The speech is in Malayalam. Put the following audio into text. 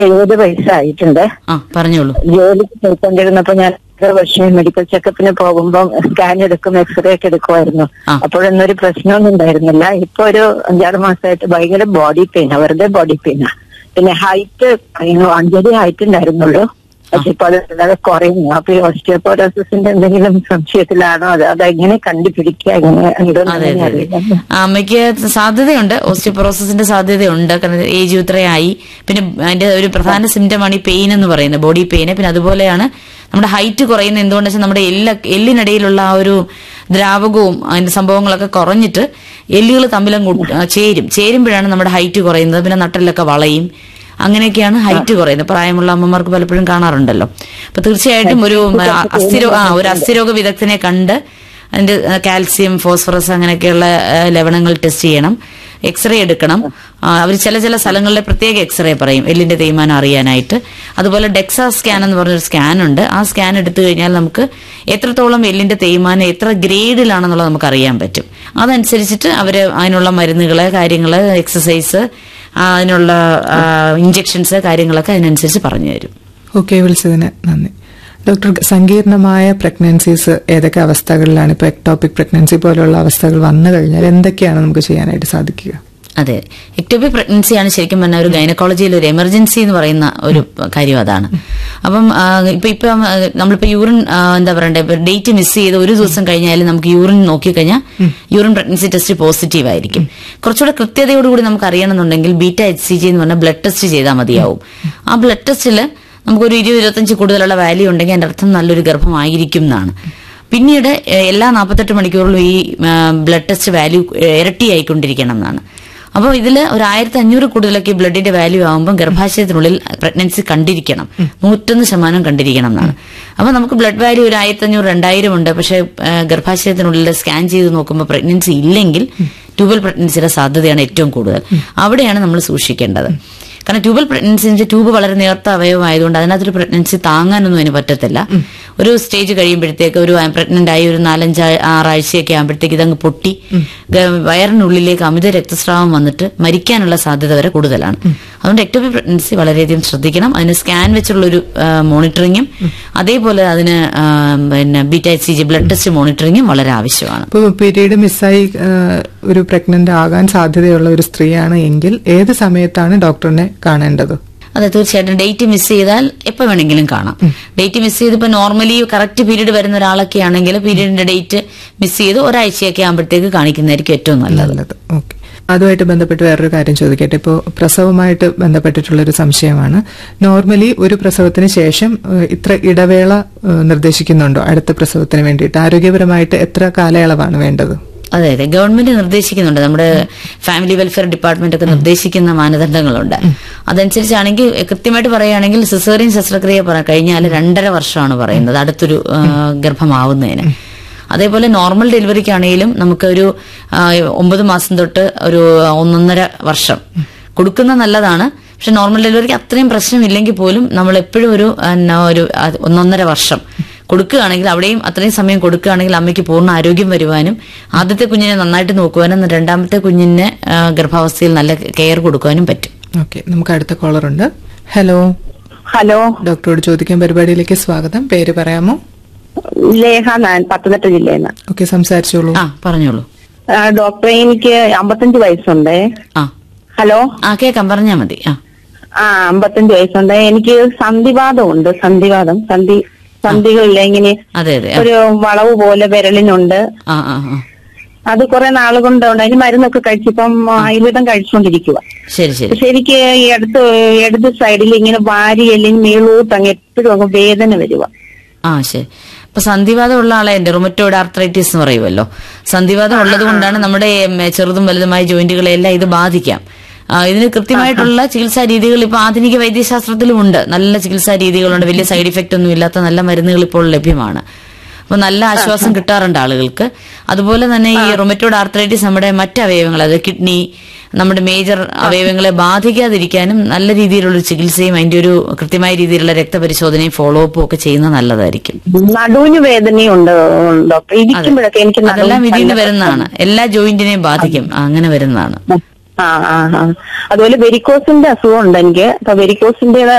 എഴുപത് വയസ്സായിട്ടുണ്ട് ആ പറഞ്ഞോളൂ ജോലിക്ക് പോയിക്കൊണ്ടിരുന്നപ്പോ ഞാൻ ഓരോ വർഷം മെഡിക്കൽ ചെക്കപ്പിന് പോകുമ്പോൾ സ്കാൻ എടുക്കും എക്സ്റേ ഒക്കെ എടുക്കുമായിരുന്നു ആ. അപ്പോഴൊന്നും ഒരു പ്രശ്നമൊന്നും ഉണ്ടായിരുന്നില്ല ഇപ്പൊ ഒരു അഞ്ചാറ് മാസമായിട്ട് ഭയങ്കര ബോഡി പെയിനാ വെറുതെ ബോഡി പെയിനാ പിന്നെ ഹൈറ്റ് അഞ്ചടി ഹൈറ്റ് ഉണ്ടായിരുന്നുള്ളൂ പക്ഷെ ഇപ്പൊ അത് വളരെ കുറയുന്നു അപ്പൊ ഈ ഓസ്റ്റിയോപോറോസിന്റെ എന്തെങ്കിലും സംശയത്തിലാണോ അത് അതെങ്ങനെ കണ്ടുപിടിക്കുക എങ്ങനെ അതെ എന്തൊന്നും അതെ അതെ അറിയില്ല ആ, അമ്മയ്ക്ക് സാധ്യതയുണ്ട് ഓസ്റ്റിയോപൊറോസിന്റെ സാധ്യതയുണ്ട് കാരണം ഏജ് ഇത്രയായി പിന്നെ അതിന്റെ ഒരു പ്രധാന സിംറ്റമാണ് ഈ പെയിൻ എന്ന് പറയുന്നത് ബോഡി പെയിന് പിന്നെ അതുപോലെയാണ് നമ്മുടെ ഹൈറ്റ് കുറയുന്ന എന്തുകൊണ്ടെന്ന് വെച്ചാൽ നമ്മുടെ എല്ല എല്ലിനിടയിലുള്ള ആ ഒരു ദ്രാവകവും അതിന്റെ സംഭവങ്ങളൊക്കെ കുറഞ്ഞിട്ട് എല്ലുകൾ തമ്മിലും ചേരും ചേരുമ്പോഴാണ് നമ്മുടെ ഹൈറ്റ് കുറയുന്നത് പിന്നെ നട്ടലൊക്കെ വളയും അങ്ങനെയൊക്കെയാണ് ഹൈറ്റ് കുറയുന്നത് പ്രായമുള്ള അമ്മമാർക്ക് പലപ്പോഴും കാണാറുണ്ടല്ലോ അപ്പൊ തീർച്ചയായിട്ടും ഒരു ആ, അസ്ഥിരോ ആ ഒരു അസ്ഥിരോഗ വിദഗ്ധനെ കണ്ട് അതിന്റെ ആ, കാൽസ്യം ഫോസ്ഫറസ് അങ്ങനെയൊക്കെയുള്ള ആ, ലവണങ്ങൾ ടെസ്റ്റ് ചെയ്യണം എക്സ്റേ എടുക്കണം അവർ ചില ചില സ്ഥലങ്ങളിലെ പ്രത്യേക എക്സ്റേ പറയും എല്ലിന്റെ തേയ്മാനം അറിയാനായിട്ട് അതുപോലെ ഡെക്സ സ്കാൻ എന്ന് പറഞ്ഞൊരു സ്കാൻ ഉണ്ട് ആ സ്കാൻ എടുത്തു കഴിഞ്ഞാൽ നമുക്ക് എത്രത്തോളം എല്ലിന്റെ തേയ്മാനം എത്ര ഗ്രേഡിലാണെന്നുള്ളത് നമുക്ക് അറിയാൻ പറ്റും അതനുസരിച്ചിട്ട് അവര് അതിനുള്ള മരുന്നുകള് കാര്യങ്ങള് എക്സസൈസ് ആ, അതിനുള്ള ഇഞ്ചെക്ഷൻസ് കാര്യങ്ങളൊക്കെ അതിനനുസരിച്ച് പറഞ്ഞു തരും ഓക്കെ വിളിച്ചതിന് നന്ദി ഡോക്ടർ സങ്കീർണമായ പ്രഗ്നൻസീസ് ഏതൊക്കെ അവസ്ഥകളിലാണ് ഇപ്പോൾ എക്ടോപിക് പ്രഗ്നൻസി പോലുള്ള അവസ്ഥകൾ വന്നു കഴിഞ്ഞാൽ എന്തൊക്കെയാണ് നമുക്ക് ചെയ്യാനായിട്ട് സാധിക്കുക അതെ എക്ടോപിക് പ്രഗ്നൻസിയാണ് ശരിക്കും പറഞ്ഞാൽ ഒരു ഗൈനക്കോളജിയിൽ ഒരു എമർജൻസി എന്ന് പറയുന്ന ഒരു കാര്യം അതാണ് അപ്പം ആ, ഇപ്പൊ ഇപ്പൊ ആ, നമ്മളിപ്പോ യൂറിൻ ആ, എന്താ പറയണ്ടേ ഡേറ്റ് മിസ് ചെയ്ത് ഒരു ദിവസം കഴിഞ്ഞാലും നമുക്ക് യൂറിൻ നോക്കിക്കഴിഞ്ഞാൽ യൂറിൻ പ്രഗ്നൻസി ടെസ്റ്റ് പോസിറ്റീവ് ആയിരിക്കും കുറച്ചുകൂടെ കൃത്യതയോടുകൂടി നമുക്ക് അറിയണമെന്നുണ്ടെങ്കിൽ ബീറ്റ എച്ച് സി ജി എന്ന് പറഞ്ഞ ബ്ലഡ് ടെസ്റ്റ് ചെയ്താൽ മതിയാവും ആ ബ്ലഡ് ടെസ്റ്റിൽ നമുക്കൊരു ഇരുപത് ഇരുപത്തഞ്ച് കൂടുതലുള്ള വാല്യൂ ഉണ്ടെങ്കിൽ അതിന്റെ അർത്ഥം നല്ലൊരു ഗർഭമായിരിക്കും എന്നാണ് പിന്നീട് എ- എല്ലാ നാൽപ്പത്തെട്ട് മണിക്കൂറിലും ഈ ബ്ലഡ് ടെസ്റ്റ് വാല്യൂ ഇരട്ടിയായിക്കൊണ്ടിരിക്കണം എന്നാണ് അപ്പോൾ ഇതിൽ ഒരു ആയിരത്തി അഞ്ഞൂറ് കൂടുതലൊക്കെ ബ്ലഡിന്റെ വാല്യൂ ആകുമ്പോൾ ഗർഭാശയത്തിനുള്ളിൽ പ്രഗ്നൻസി കണ്ടിരിക്കണം നൂറ്റൊന്ന് ശതമാനം കണ്ടിരിക്കണം എന്നാണ് അപ്പോൾ നമുക്ക് ബ്ലഡ് വാല്യൂ ഒരു ആയിരത്തി അഞ്ഞൂറ് രണ്ടായിരം ഉണ്ട് പക്ഷേ ആ, ഗർഭാശയത്തിനുള്ളിൽ സ്കാൻ ചെയ്ത് നോക്കുമ്പോൾ പ്രഗ്നൻസി ഇല്ലെങ്കിൽ ട്യൂബൽ പ്രഗ്നൻസിയുടെ സാധ്യതയാണ് ഏറ്റവും കൂടുതൽ അവിടെയാണ് നമ്മൾ സൂക്ഷിക്കേണ്ടത് കാരണം ട്യൂബൽ പ്രഗ്നൻസി ട്യൂബ് വളരെ നേർത്ത അവയവമായതുകൊണ്ട് അതിനകത്തൊരു പ്രഗ്നൻസി താങ്ങാനൊന്നും അതിന് പറ്റത്തില്ല ഒരു സ്റ്റേജ് കഴിയുമ്പോഴത്തേക്ക് ഒരു പ്രഗ്നന്റ് ആയി ഒരു നാലഞ്ച് ആറാഴ്ചയൊക്കെ ആകുമ്പോഴത്തേക്ക് ഇതങ്ങ് പൊട്ടി ഗ- വയറിനുള്ളിലേക്ക് അമിത രക്തസ്രാവം വന്നിട്ട് മരിക്കാനുള്ള സാധ്യത വരെ കൂടുതലാണ് അതുകൊണ്ട് എക്ടോപി പ്രഗ്നൻസി വളരെയധികം ശ്രദ്ധിക്കണം അതിന് സ്കാൻ വെച്ചുള്ളൊരു മോണിറ്ററിങ്ങും അതേപോലെ അതിന് ആ, പിന്നെ beta C G blood test മോണിറ്ററിങ്ങും വളരെ ആവശ്യമാണ് ഇപ്പോൾ പീരീഡ് മിസ്സായി ആ, ഒരു പ്രഗ്നന്റ് ആകാൻ സാധ്യതയുള്ള ഒരു സ്ത്രീയാണ് എങ്കിൽ ഏത് സമയത്താണ് ഡോക്ടറിനെ കാണേണ്ടത് അതെ തീർച്ചയായിട്ടും ഡേറ്റ് മിസ് ചെയ്താൽ എപ്പോ വേണമെങ്കിലും കാണാം ഡേറ്റ് മിസ് ചെയ്ത് ഇപ്പൊ നോർമലി കറക്റ്റ് പീരീഡ് വരുന്ന ഒരാളൊക്കെ ആണെങ്കിൽ പീരീഡിന്റെ ഡേറ്റ് മിസ് ചെയ്ത് ഒരാഴ്ചയൊക്കെ ആകുമ്പോഴത്തേക്ക് കാണിക്കുന്നതായിരിക്കും ഏറ്റവും നല്ലത് നല്ലത് ഓക്കെ അതുമായിട്ട് ബന്ധപ്പെട്ട് വേറൊരു കാര്യം ചോദിക്കട്ടെ ഇപ്പോൾ പ്രസവമായിട്ട് ബന്ധപ്പെട്ടിട്ടുള്ള ഒരു സംശയമാണ് നോർമലി ഒരു പ്രസവത്തിന് ശേഷം ഏഹ്, ഇത്ര ഇടവേള ഏഹ്, നിർദ്ദേശിക്കുന്നുണ്ടോ അടുത്ത പ്രസവത്തിന് വേണ്ടിയിട്ട് ആരോഗ്യപരമായിട്ട് എത്ര കാലയളവാണ് വേണ്ടത് അതെ അതെ ഗവൺമെന്റ് നിർദ്ദേശിക്കുന്നുണ്ട് നമ്മുടെ ഫാമിലി വെൽഫെയർ ഡിപ്പാർട്ട്മെന്റ് ഒക്കെ നിർദ്ദേശിക്കുന്ന മാനദണ്ഡങ്ങളുണ്ട് അതനുസരിച്ചാണെങ്കിൽ കൃത്യമായിട്ട് പറയുകയാണെങ്കിൽ സിസേറിയൻ ശസ്ത്രക്രിയ പറ- കഴിഞ്ഞാൽ രണ്ടര വർഷമാണ് പറയുന്നത് അടുത്തൊരു ആ, ഗർഭമാവുന്നതിന് അതേപോലെ നോർമൽ ഡെലിവറിക്കാണെങ്കിലും നമുക്കൊരു ആ, ഒമ്പത് മാസം തൊട്ട് ഒരു ഒന്നൊന്നര വർഷം കൊടുക്കുന്ന നല്ലതാണ് പക്ഷെ നോർമൽ ഡെലിവറിക്ക് അത്രയും പ്രശ്നമില്ലെങ്കിൽ പോലും നമ്മൾ എപ്പോഴും ഒരു എന്നാ, ഒരു ആ, ഒന്നൊന്നര വർഷം കൊടുക്കുകയാണെങ്കിൽ അവിടെയും അത്രയും സമയം കൊടുക്കുകയാണെങ്കിൽ അമ്മയ്ക്ക് പൂർണ്ണ ആരോഗ്യം വരുവാനും ആദ്യത്തെ കുഞ്ഞിനെ നന്നായിട്ട് നോക്കുവാനും രണ്ടാമത്തെ കുഞ്ഞിന് ആ, ഗർഭാവസ്ഥയിൽ നല്ല കെയർ കൊടുക്കുവാനും പറ്റും ഓക്കെ നമുക്ക് അടുത്ത കോളർ ഉണ്ട് ഹലോ ഹലോ ഡോക്ടറോട് ചോദിക്കാൻ പരിപാടിയിലേക്ക് സ്വാഗതം പേര് പറയാമോ ലേഖ ഞാൻ പത്തനംതിട്ട ജില്ലയിൽ നിന്ന് ഓക്കെ സംസാരിച്ചോളൂ ആ പറഞ്ഞോളൂ ആ, ഡോക്ടറെ എനിക്ക് അമ്പത്തഞ്ച് വയസ്സുണ്ട് ആ ഹലോ ആ കേൾക്കാം പറഞ്ഞാൽ മതി ആ ആ അമ്പത്തഞ്ച് വയസ്സുണ്ട് എനിക്ക് സന്ധിവാദം ഉണ്ട് സന്ധിവാദം സന്ധി സന്ധികളില്ല ഇങ്ങനെ അതെ അതെ ഒരു വളവ് പോലെ വിരലിനുണ്ട് ആ ആ ആ അത് കുറെ നാൾ കൊണ്ട് ഉണ്ട് അതിന് മരുന്നൊക്കെ കഴിച്ചിപ്പം ആയുർവേദം കഴിച്ചുകൊണ്ടിരിക്കുക ശരി ശരി പക്ഷെ എനിക്ക് ഈ അടുത്ത് ഇടത് സൈഡിൽ ഇങ്ങനെ വാരി അല്ലെങ്കിൽ മേളൂട്ട് അങ്ങ് എപ്പോഴും അങ്ങ് വേദന വരുക ആ ശരി ഇപ്പൊ സന്ധിവാദം ഉള്ള ആളെ ഉണ്ട് റുമറ്റോയിഡ് ആർത്രൈറ്റിസ് എന്ന് പറയുമല്ലോ സന്ധിവാദം ഉള്ളത് കൊണ്ടാണ് നമ്മുടെ ഉം, ചെറുതും വലുതുമായ ജോയിന്റുകളെല്ലാം ഇത് ബാധിക്കാം ആ, ഇതിന് കൃത്യമായിട്ടുള്ള ചികിത്സാ രീതികൾ ഇപ്പൊ ആധുനിക വൈദ്യശാസ്ത്രത്തിലും ഉണ്ട് നല്ല ചികിത്സാ രീതികളുണ്ട് വലിയ സൈഡ് ഇഫക്റ്റ് ഒന്നും ഇല്ലാത്ത നല്ല മരുന്നുകൾ ഇപ്പോൾ ലഭ്യമാണ് അപ്പൊ നല്ല ആശ്വാസം കിട്ടാറുണ്ട് ആളുകൾക്ക് അതുപോലെ തന്നെ ഈ റൊമറ്റോഡ് ആർത്രൈറ്റിസ് നമ്മുടെ മറ്റ് അവയവങ്ങൾ അതായത് കിഡ്നി നമ്മുടെ മേജർ അവയവങ്ങളെ ബാധിക്കാതിരിക്കാനും നല്ല രീതിയിലുള്ള ഒരു ചികിത്സയും അതിന്റെ ഒരു കൃത്യമായ രീതിയിലുള്ള രക്തപരിശോധനയും ഫോളോ അപ്പും ഒക്കെ ചെയ്യുന്നത് നല്ലതായിരിക്കും നടുവിന് വേദനയുണ്ട് ഡോക്ടർ ഇരിക്കുമ്പോഴൊക്കെ എനിക്ക് അതെല്ലാം നടുവിന് ഇതിൽ നിന്ന് നല്ല വരുന്നതാണ് എല്ലാ ജോയിന്റിനെയും ബാധിക്കും ആ, അങ്ങനെ വരുന്നതാണ് ആ ആ ആ അതുപോലെ വെരിക്കോസിന്റെ അസുഖം ഉണ്ട് എനിക്ക് അപ്പൊ വെരിക്കോസിന്റെ